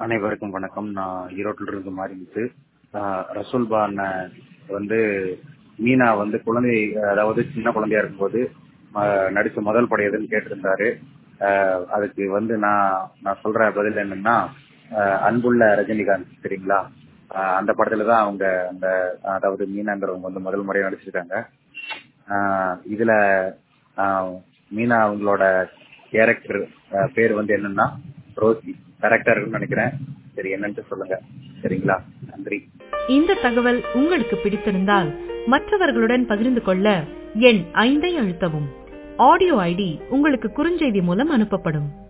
அனைவருக்கும் வணக்கம் நான் ஈரோட்டில் இருந்து மாறிட்டு ரசூல்பா அண்ணன் வந்து மீனா வந்து குழந்தை அதாவது சின்ன குழந்தையா இருக்கும்போது அஹ், நடிச்ச முதல் படம் எதுன்னு கேட்டிருந்தாரு அஹ், அதுக்கு வந்து நான் நான் சொல்ற பதில் என்னன்னா அஹ், அன்புள்ள ரஜினிகாந்த் சரிங்களா அஹ், அந்த படத்துல தான் அவங்க அந்த அதாவது மீனாங்கிறவங்க வந்து முதல் முறையா நடிச்சிருக்காங்க ஆஹ் இதுல ஆஹ் மீனா அவங்களோட கேரக்டர் பேர் வந்து என்னன்னா ரோசி கரெக்டா இருக்குன்னு நினைக்கிறேன் சரி என்னன்ட்டு சொல்லுங்க சரிங்களா நன்றி இந்த தகவல் உங்களுக்கு பிடித்திருந்தால் மற்றவர்களுடன் பகிர்ந்து கொள்ள எண் ஐந்தை அழுத்தவும் ஆடியோ ஐடி உங்களுக்கு குறுஞ்செய்தி மூலம் அனுப்பப்படும்